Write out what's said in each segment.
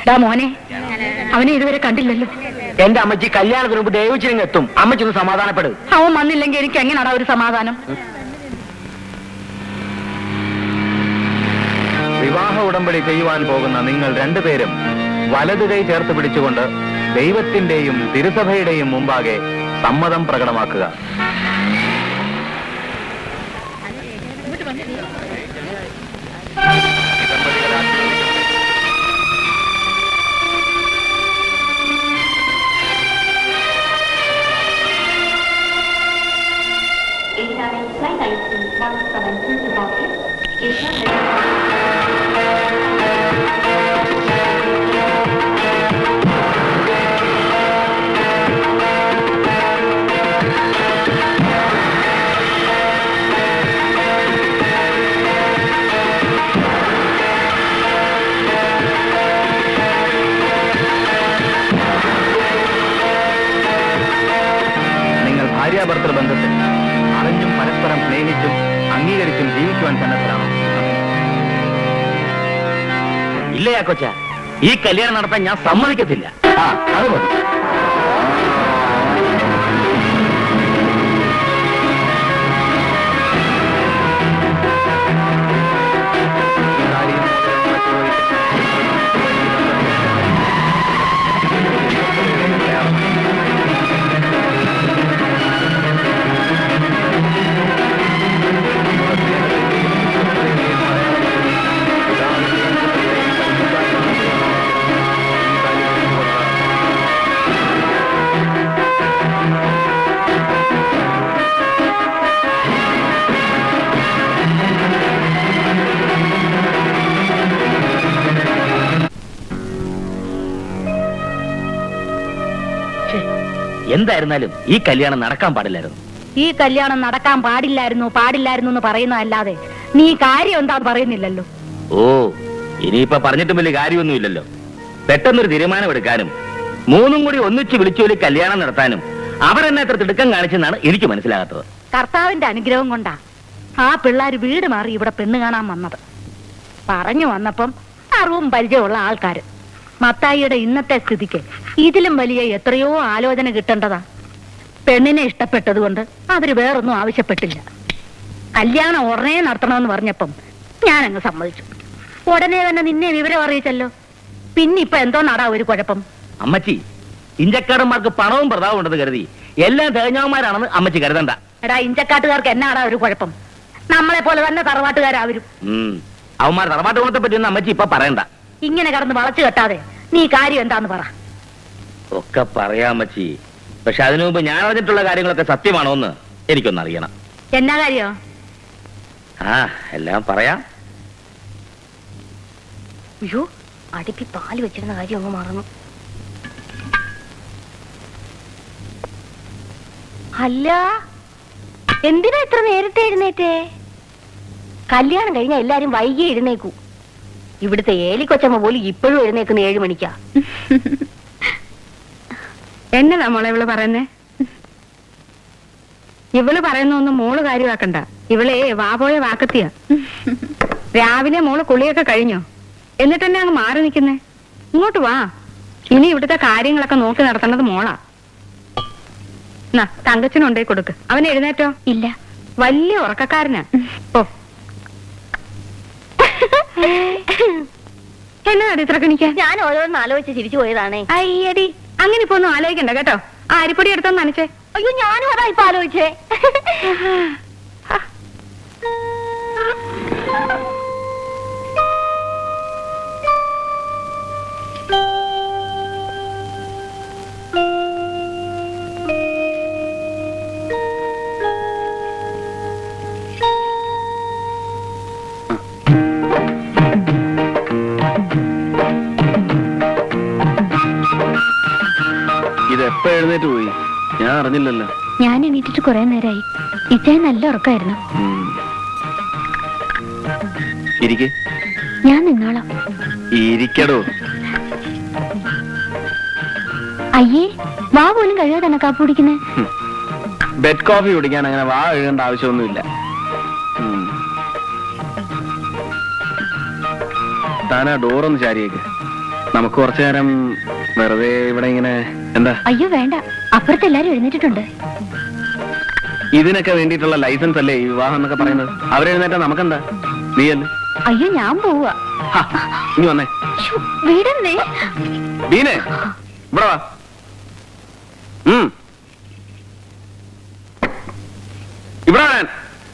ഡാ മോനെ അവനെ ഇതുവരെ കണ്ടില്ലല്ലോ എന്റെ അമ്മച്ചി കല്യാണത്തിന് മുമ്പ് ദൈവച്ചിരിങ്ങ് എത്തും അമ്മച്ചി ഒന്ന് സമാധാനപ്പെടും അവൻ വന്നില്ലെങ്കിൽ എനിക്ക് എങ്ങനെയാടാ ഒരു സമാധാനം വിവാഹ ഉടമ്പടി ചെയ്യുവാൻ പോകുന്ന നിങ്ങൾ രണ്ടുപേരും വലതു കൈ ചേർത്ത് പിടിച്ചുകൊണ്ട് ദൈവത്തിന്റെയും തിരുസഭയുടെയും മുമ്പാകെ സമ്മതം പ്രകടമാക്കുക Incoming flight item 172 to Boston. Asia നിങ്ങൾ ഭാര്യാഭർത്തൃ ബന്ധത്തിൽ അറിഞ്ഞും പരസ്പരം സ്നേഹിച്ചും അംഗീകരിച്ചും ജീവിക്കുവാൻ സന്നദ്ധരാണോ ഇല്ലയാ കൊച്ച ഈ കല്യാണം നടത്താൻ ഞാൻ സമ്മതിക്കത്തില്ല ആ അത് മതി എന്തായിരുന്നാലും ഈ കല്യാണം നടക്കാൻ പാടില്ലായിരുന്നു ഈ കല്യാണം നടക്കാൻ പാടില്ലായിരുന്നു പാടില്ലായിരുന്നു എന്ന് പറയുന്നതല്ലാതെ നീ കാര്യം എന്താന്ന് പറയുന്നില്ലല്ലോ ഓ ഇനിയിപ്പൊ പറഞ്ഞിട്ടും വലിയ കാര്യമൊന്നുമില്ലല്ലോ പെട്ടെന്നൊരു തീരുമാനമെടുക്കാനും മൂന്നും കൂടി ഒന്നിച്ച് വിളിച്ചുപോലി കല്യാണം നടത്താനും അവരെന്നെ അത്ര തിടുക്കം കാണിച്ചെന്നാണ് എനിക്ക് മനസ്സിലാകാത്തത് കർത്താവിന്റെ അനുഗ്രഹം കൊണ്ടാ ആ പിള്ളേർ വീട് മാറി ഇവിടെ പെണ്ണ് കാണാൻ വന്നത് പറഞ്ഞു വന്നപ്പം അറിവും പരിചയമുള്ള ആൾക്കാര് മത്തായിയുടെ ഇന്നത്തെ സ്ഥിതിക്ക് ഇതിലും വലിയ എത്രയോ ആലോചന കിട്ടേണ്ടതാ പെണ്ണിനെ ഇഷ്ടപ്പെട്ടതുകൊണ്ട് അവര് വേറൊന്നും ആവശ്യപ്പെട്ടില്ല കല്യാണം ഉടനെ നടത്തണമെന്ന് പറഞ്ഞപ്പം ഞാൻ അങ്ങ് സമ്മതിച്ചു ഉടനെ തന്നെ നിന്നെ വിവരം അറിയിച്ചല്ലോ പിന്നിപ്പൊ എന്തോ നടാ ഒരു കുഴപ്പം അമ്മച്ചി ഇഞ്ചക്കാടന്മാർക്ക് പണവും പ്രതാപവും ഉണ്ടെന്ന് കരുതി എല്ലാം തേഞ്ഞവന്മാരാണെന്ന് അമ്മച്ചി കരുതണ്ട എടാ ഇഞ്ചക്കാട്ടുകാർക്ക് എന്നാടാ ഒരു കുഴപ്പം നമ്മളെ പോലെ തന്നെ തറവാട്ടുകാരാവരും ഉം അവന്മാർ തറവാട്ട് ഗുണത്തെ പറ്റിയൊന്നും അമ്മച്ചി ഇപ്പൊ പറയണ്ട ഇങ്ങനെ കടന്ന് വളച്ചു കെട്ടാതെ നീ കാര്യം എന്താന്ന് പറ ഒക്കെ പറയാം അമ്മച്ചി പക്ഷെ അതിനു മുമ്പ് ഞാൻ അറിഞ്ഞിട്ടുള്ള കാര്യങ്ങളൊക്കെ സത്യമാണോ എന്ന് എനിക്കൊന്ന് അറിയണം എന്നാ കാര്യോ ആ എല്ലാം പറയാം അയ്യോ അടുപ്പി പാല് വെച്ചിരുന്ന കാര്യം അങ്ങ് മറന്നു അല്ല എന്തിനാ ഇത്ര നേരത്തെ എഴുന്നേറ്റേ കല്യാണം കഴിഞ്ഞ എല്ലാരും വൈകി എഴുന്നേക്കൂ ഇവിടുത്തെ ഏലിക്കൊച്ചമ്മ പോലും ഇപ്പോഴും എഴുന്നേക്കുന്ന ഏഴു മണിക്കാ എന്നതാ മോളെ ഇവള് പറയുന്നേ ഇവള് പറയുന്ന ഒന്നും മോള് കാര്യമാക്കണ്ട ഇവളെ വാപോയ വാക്കത്തിയ രാവിലെ മോള് കുളിയൊക്കെ കഴിഞ്ഞോ എന്നിട്ട് തന്നെ അങ്ങ് മാറി നിൽക്കുന്നേ ഇങ്ങോട്ട് വാ ഇനി ഇവിടുത്തെ കാര്യങ്ങളൊക്കെ നോക്കി നടത്തേണ്ടത് മോളാ എന്നാ തങ്കച്ചനുണ്ടേ കൊടുക്ക് അവൻ എഴുന്നേറ്റോ ഇല്ല വലിയ ഉറക്കക്കാരനാ ഓ എന്നതാ ഇത്ര കണിക്കാൻ ഞാൻ ഓരോന്ന് ആലോചിച്ച് ചിരിച്ചു പോയതാണേ അയ്യടി അങ്ങനെ ഇപ്പൊ ഒന്നും ആലോചിക്കണ്ട കേട്ടോ ആ അരിപ്പൊടി എടുത്തൊന്ന് നനച്ചേ അയ്യോ ഞാനും അതാ ഇപ്പൊ ആലോചിച്ചേ ഇത് എപ്പോ എഴുന്നേറ്റ് പോയി ഞാൻ അറിഞ്ഞില്ലല്ലോ ഞാൻ എണീറ്റിട്ട് കുറെ നേരമായി ഇച്ചേ നല്ല ഉറക്കമായിരുന്നു ഇരിക്കെ ഞാൻ നിന്നോളാം ഇരിക്കടോ അയ്യേ വാ പോലും കഴിയാതെ തന്നെ കാപ്പ് കുടിക്കുന്നേ ബെഡ് കോഫി കുടിക്കാൻ അങ്ങനെ വാ എഴുതേണ്ട ആവശ്യമൊന്നുമില്ല ഉം. താനാ ഡോറൊന്ന് ചാരിയേക്ക് നമുക്ക് കുറച്ചു നേരം വെറുതെ ഇവിടെ ഇങ്ങനെ എന്താ അയ്യോ വേണ്ട അപ്പുറത്ത് എല്ലാരും എഴുന്നേറ്റിട്ടുണ്ട് ഇതിനൊക്കെ വേണ്ടിയിട്ടുള്ള ലൈസൻസ് അല്ലേ ഈ വിവാഹം എന്നൊക്കെ പറയുന്നത് അവരെഴുന്നേറ്റാ നമുക്കെന്താ നീ അല്ലേ അയ്യോ ഞാൻ പോവാ ഇനി വന്നേ ശ്ശോ, വിടന്നേ ബീനെ ഇവിടെ വാ ഉം. ഇവിടെ വരാൻ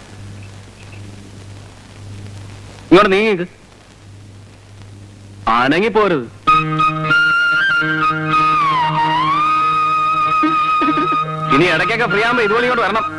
ഇങ്ങോട്ട് നീങ്ങിക്ക് അനങ്ങി പോരുത് ഇനി ഇടയ്ക്കൊക്കെ ഫ്രീ ആകുമ്പോ ഇതുപോലെ ഇങ്ങോട്ട് വരണം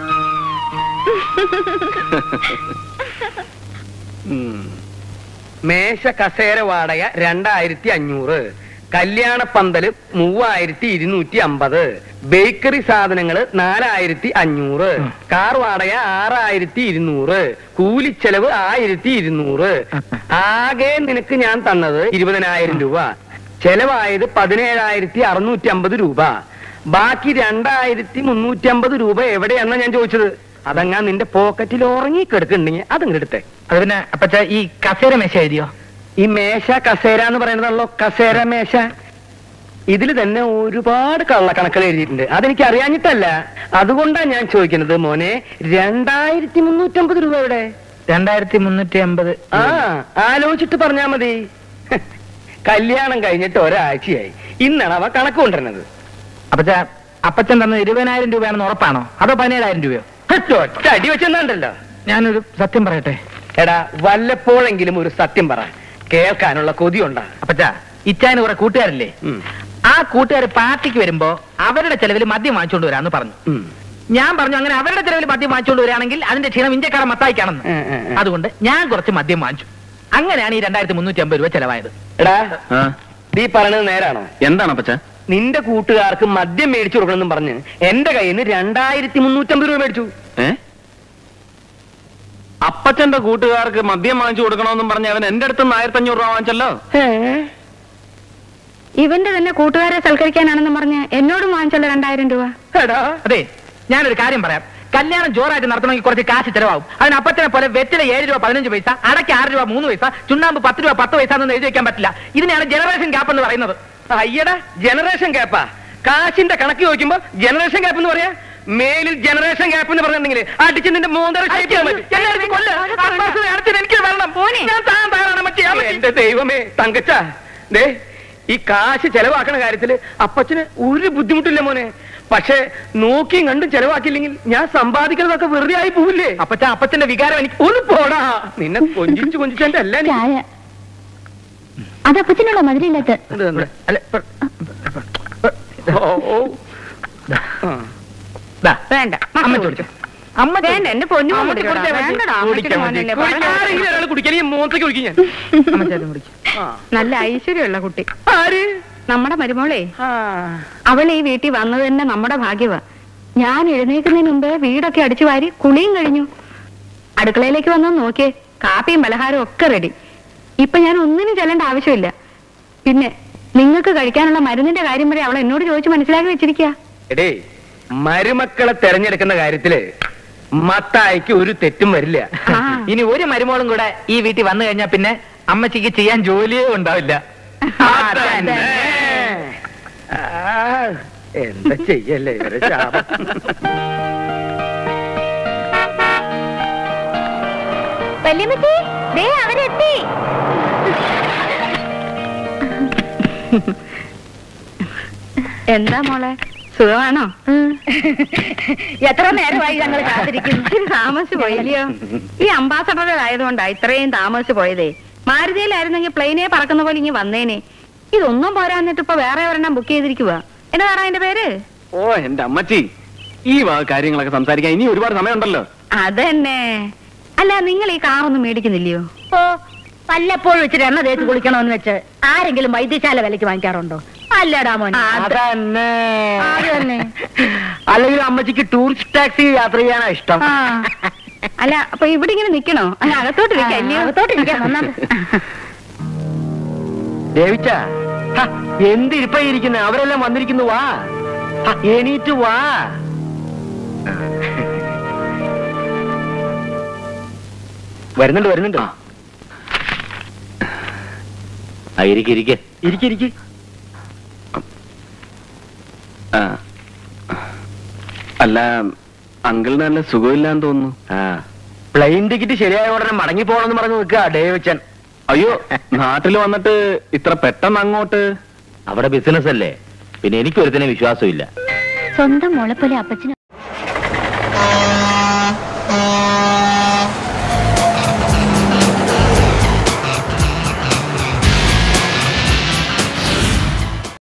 ഉം. മേശ കസേര വാടക രണ്ടായിരത്തി അഞ്ഞൂറ് കല്യാണ പന്തല് മൂവായിരത്തി ഇരുന്നൂറ്റി അമ്പത് ബേക്കറി സാധനങ്ങള് നാലായിരത്തി അഞ്ഞൂറ് കാർ വാടക ആറായിരത്തി ഇരുന്നൂറ് കൂലിച്ചെലവ് ആയിരത്തി ഇരുന്നൂറ് ആകെ നിനക്ക് ഞാൻ തന്നത് ഇരുപതിനായിരം രൂപ ചെലവായത് പതിനേഴായിരത്തി അറുന്നൂറ്റി അമ്പത് രൂപ ബാക്കി രണ്ടായിരത്തി മുന്നൂറ്റി അമ്പത് രൂപ എവിടെയാണെന്നാ ഞാൻ ചോദിച്ചത് അതങ്ങാ നിന്റെ പോക്കറ്റിൽ ഉറങ്ങി കിടക്കുന്നുണ്ടെങ്കിൽ അതങ്ങ് എടുത്തേ അത് പിന്നെ അപ്പച്ച ഈ കസേര മേശ എഴുതിയോ ഈ മേശ കസേര എന്ന് പറയുന്നതല്ലോ കസേര മേശ ഇതിൽ തന്നെ ഒരുപാട് കള്ളക്കണക്കുകൾ എഴുതിയിട്ടുണ്ട് അതെനിക്ക് അറിയാഞ്ഞിട്ടല്ല അതുകൊണ്ടാണ് ഞാൻ ചോദിക്കുന്നത് മോനെ രണ്ടായിരത്തി മുന്നൂറ്റമ്പത് രൂപ എവിടെ രണ്ടായിരത്തി മുന്നൂറ്റി അമ്പത് ആ ആലോചിച്ചിട്ട് പറഞ്ഞാ മതി കല്യാണം കഴിഞ്ഞിട്ട് ഒരാഴ്ചയായി ഇന്നാണ് അവ കണക്ക് കൊണ്ടുവരുന്നത് അപ്പച്ച അപ്പച്ചൻ തന്നത് ഇരുപതിനായിരം രൂപയാണെന്ന് ഉറപ്പാണോ അതോ പതിനേഴായിരം രൂപയോ ഒറ്റ അടി വെച്ചെന്നാണ്ടല്ലോ ഞാനൊരു സത്യം പറയട്ടെ എടാ വല്ലപ്പോഴെങ്കിലും ഒരു സത്യം പറ കേൾക്കാനുള്ള കൊതിയുണ്ടാ അപ്പച്ച ഇച്ചായന് കുറെ കൂട്ടുകാരില്ലേ ഉം. ആ കൂട്ടുകാർ പാർട്ടിക്ക് വരുമ്പോ അവരുടെ ചെലവിൽ മദ്യം വാങ്ങിച്ചുകൊണ്ട് വരാന്ന് പറഞ്ഞു ഉം. ഞാൻ പറഞ്ഞു അങ്ങനെ അവരുടെ ചെലവിൽ മദ്യം വാങ്ങിച്ചുകൊണ്ട് വരികയാണെങ്കിൽ അതിന്റെ ക്ഷീണം ഇന്ത്യക്കാരൻ മത്തായിക്കാണെന്ന് ഉം, ഉം, ഉം. അതുകൊണ്ട് ഞാൻ കുറച്ച് മദ്യം വാങ്ങിച്ചു അങ്ങനെയാണ് ഈ രണ്ടായിരത്തി മുന്നൂറ്റി അമ്പത് രൂപ ചെലവായത് എടാ ആ, നീ പറയണത് നേരാണോ എന്താണ് അപ്പച്ച നിന്റെ കൂട്ടുകാർക്ക് മദ്യം മേടിച്ചു കൊടുക്കണമെന്നും പറഞ്ഞ് എന്റെ കയ്യിൽ നിന്ന് രണ്ടായിരത്തി മുന്നൂറ്റമ്പത് രൂപ മേടിച്ചു ഏ അപ്പച്ചന്റെ കൂട്ടുകാർക്ക് മദ്യം വാങ്ങിച്ചു കൊടുക്കണമെന്നും പറഞ്ഞ് അവൻ എന്റെ അടുത്ത് നിന്ന് ആയിരത്തി അഞ്ഞൂറ് രൂപ വാങ്ങിച്ചല്ലോ ഇവന്റെ തന്നെ കൂട്ടുകാരെ സൽക്കരിക്കാനാണെന്ന് പറഞ്ഞ് എന്നോടും വാങ്ങിച്ചല്ലോ രണ്ടായിരം രൂപ എടാ അതെ ഞാനൊരു കാര്യം പറയാം കല്യാണം ജോറായിട്ട് നടത്തണമെങ്കിൽ കുറച്ച് കാശ് ചെലവാകും അതിന് അപ്പച്ചനെ പോലെ വെറ്റില ഏഴ് രൂപ പതിനഞ്ച് പൈസ അടയ്ക്ക് ആറ് രൂപ മൂന്ന് പൈസ ചുണ്ണാമ്പ് പത്ത് രൂപ പത്ത് പൈസ എന്നൊന്നും എഴുതി വെക്കാൻ പറ്റില്ല ഇതിനെയാണ് ജനറേഷൻ ഗ്യാപ്പ് എന്ന് പറയുന്നത് അയ്യടാ ജനറേഷൻ ഗ്യാപ്പാ കാശിന്റെ കണക്ക് ചോദിക്കുമ്പോ ജനറേഷൻ ഗ്യാപ്പ് എന്ന് പറയാ മേലിൽ ജനറേഷൻ ഗ്യാപ്പ് എന്ന് പറഞ്ഞിട്ടുണ്ടെങ്കിൽ അടിച്ച് നിന്റെ മൂന്നര shape ചെയ്യാൻ പറ്റും. എന്നെ അടിച്ച് കൊല്ല്. ആ ബസ് അടിച്ചിട്ട് എനിക്ക് വരണം. ഞാൻ താൻ തയ്യാറാണ് മച്ചി. ആ മച്ചി. എന്റെ ദൈവമേ തങ്കച്ച ദേ ഈ കാശ് ചെലവാക്കണ കാര്യത്തില് അപ്പച്ചന് ഒരു ബുദ്ധിമുട്ടില്ല മോനെ പക്ഷേ നോക്കിയും കണ്ടും ചെലവാക്കിയില്ലെങ്കിൽ ഞാൻ സമ്പാദിക്കുന്നതൊക്കെ വെറുതെ ആയി പോവില്ലേ അപ്പച്ച അപ്പച്ചന്റെ വികാരം എനിക്ക് ഒന്ന് പോടാ നിന്നെ കൊഞ്ചിച്ചു കൊഞ്ചിച്ചെന്റെ അല്ല നീ- ചായ അതപ്പത്തിനുള്ള മധുരമില്ലാത്ത ഇത് തന്നെ. അല്ല, ഇപ്പൊ- ഓ, ഓ. ആ. ദാ, വേണ്ട അമ്മ ചോദിച്ചു അമ്മ വേണ്ട എന്റെ പൊന്നു അമ്മ കുടിക്കടാ. കുടിച്ചാ മതി. വേണ്ടടാ, അമ്മയ്ക്ക് കുടിക്കാൻ മതി. മോനല്ലേ, കുടിക്കാരെങ്കിലും ഒരാൾ കുടിക്കാൻ ഈ മൂത്തേക്ക് കുടിക്കും ഞാൻ അമ്മച്ചാരും കുടിക്കും ആ. നല്ല ഐശ്വര്യമുള്ള കുട്ടി ആര് നമ്മുടെ മരുമോളെ ആ. അവൾ ഈ വീട്ടിൽ വന്നത് തന്നെ നമ്മുടെ ഭാഗ്യവാ ഞാൻ എഴുന്നേൽക്കുന്നതിന് മുമ്പേ വീടൊക്കെ അടിച്ചു വാരി കുളിയും കഴിഞ്ഞു അടുക്കളയിലേക്ക് വന്നു നോക്കിയേ കാപ്പിയും പലഹാരവും ഒക്കെ റെഡി ഇപ്പൊ ഞാൻ ഒന്നിനും ചെല്ലേണ്ട ആവശ്യമില്ല പിന്നെ നിങ്ങൾക്ക് കഴിക്കാനുള്ള മരുന്നിന്റെ കാര്യം വരെ അവൾ എന്നോട് ചോദിച്ചു മനസ്സിലാക്കി വെച്ചിരിക്കുക എടേ മരുമക്കളെ തെരഞ്ഞെടുക്കുന്ന കാര്യത്തില് മത്തായിക്ക് ഒരു തെറ്റും വരില്ല ഇനി ഒരു മരുമോളും കൂടെ ഈ വീട്ടിൽ വന്നു കഴിഞ്ഞാൽ പിന്നെ അമ്മച്ചിക്ക് ചെയ്യാൻ ജോലിയേ ഉണ്ടാവില്ല അതന്നെ. ആ, എന്താ ചെയ്യല്ലേ ഇവരെ ശാപം വല്യമ്മച്ചി ദേ അവരെത്തി എന്താ മോളെ സുഖമാണോ എത്ര നേരമായി ഞങ്ങൾ കാത്തിരിക്കുന്നു ഇത്തിരി താമസിച്ചു പോയില്ലയോ ഈ അംബാസഡർ ആയതുകൊണ്ടാ ഇത്രയും താമസിച്ചു പോയതേ മാരുതിയിലായിരുന്നെങ്കിൽ പ്ലെയിനെ പറക്കുന്ന പോലെ ഇനി വന്നേനെ ഇതൊന്നും പോരാന്നിട്ട് ഇപ്പൊ വേറെ ഒരെണ്ണം ബുക്ക് ചെയ്തിരിക്കുക എന്നതാണ് അതിന്റെ പേര് ഓ എന്റെ അമ്മച്ചി ഈ വക കാര്യങ്ങളൊക്കെ സംസാരിക്കാൻ ഇനി ഒരുപാട് സമയമുണ്ടല്ലോ അതന്നെ അല്ല നിങ്ങൾ ഈ കാറൊന്നും മേടിക്കുന്നില്ലയോ ഓ വല്ലപ്പോഴും ഇച്ചിരി എണ്ണ തേച്ച് കുളിക്കണമെന്ന് വെച്ച് ആരെങ്കിലും വൈദ്യശാല വിലക്ക് വാങ്ങിക്കാറുണ്ടോ അല്ലടാ മോൻ അതന്നെ അത് തന്നെ. അല്ലെങ്കിൽ അമ്മച്ചിക്ക് ടൂറിസ്റ്റ് ടാക്സി യാത്ര ചെയ്യാനാ ഇഷ്ടം ആ. അല്ല അപ്പൊ ഇവിടെ ഇങ്ങനെ നിക്കണോ അല്ല അകത്തോട്ട് വെക്കാം അല്ലയോ അകത്തോട്ടിരിക്കാം ഒന്നാമത് ദേവിച്ച എന്തിരിപ്പ ഇരിക്കുന്ന അവരെല്ലാം വന്നിരിക്കുന്നു വാ ഹ, എണീറ്റ് വാ വരുന്നുണ്ട് വരുന്നുണ്ട് ആ ഇരിക്കെ ഇരിക്കെ ഇരിക്കിരിക്ക് അല്ല അങ്കിളിന് നല്ല സുഖമില്ലാന്ന് തോന്നുന്നു ആ പ്ലെയിൻ ടിക്കറ്റ് ശരിയായ ഉടനെ മടങ്ങി പോകണമെന്ന് പറഞ്ഞു നിൽക്കുക ഡേവിച്ചൻ അയ്യോ നാട്ടിൽ വന്നിട്ട് ഇത്ര പെട്ടെന്ന് അങ്ങോട്ട് അവിടെ ബിസിനസ് അല്ലേ പിന്നെ എനിക്ക് ഒരുത്തിനെ വിശ്വാസമില്ല സ്വന്തം മോളെ പോലെ അപ്പച്ചന്